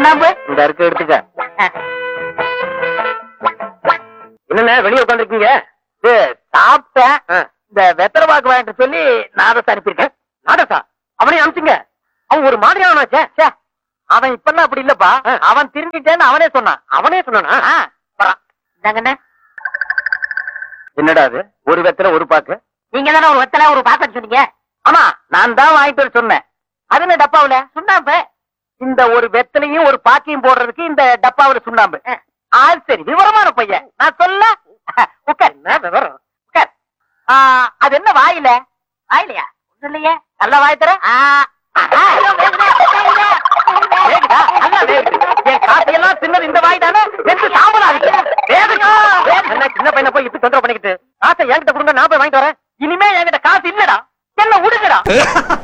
சுண்ணாம்பு இந்த இருக்கு எடுத்துக்க ஆ. என்னண்ணே வெளியே உட்காந்துருக்கீங்க இது சாப்பிட்டேன் இந்த வெத்தலை பாக்கு வாங்கிட்டு சொல்லி நாதஸ் அனுப்பியிருக்கேன் நாடசா அவனே அனுப்பிச்சுங்க அவன் ஒரு மாதிரியானாச்சே ச்சே, அவன் இப்பெல்லாம் அப்படி இல்லப்பா ஆ. அவன் திரும்பிட்டேன்னு அவனே சொன்னான் அவனே சொன்னானா ஆ, பரவாயில்ல. இந்தாங்கண்ணே என்னடா அது ஒரு வெத்தல ஒரு பாக்கு நீங்க தானே ஒரு வெத்தலை ஒரு பாத்திரம் சொன்னீங்க ஆமா நான் தான் வாங்கிட்டு வர சொன்னேன் அது என்ன டப்பாவுல சுண்ணாம்பு இந்த ஒரு வெத்தலையும் ஒரு பாக்கியும் போடுறதுக்கு இந்த டப்பாவுல சுண்ணாம்பு ஆள் சரி விவரமான பையன் நான் சொல்ல உட்கார் என்ன விவரம் உட்கார் ஆ, அது என்ன வாயில வாயிலையா ஒண்ணும் இல்லையே நல்ல வாய் தர என் காசையெல்லாம் தின்னது இந்த வாய் தானே எந்த சாம்பல் ஆகுது வேகுதா? என்ன சின்ன பையனை போய் இப்படி தொந்தரவு பண்ணிக்கிட்டு காசை என்கிட்ட கொடுங்க நான் போய் வாங்கிட்டு வரேன் இனிமே என்கிட்ட காசு இல்லடா என்ன விடுங்கடா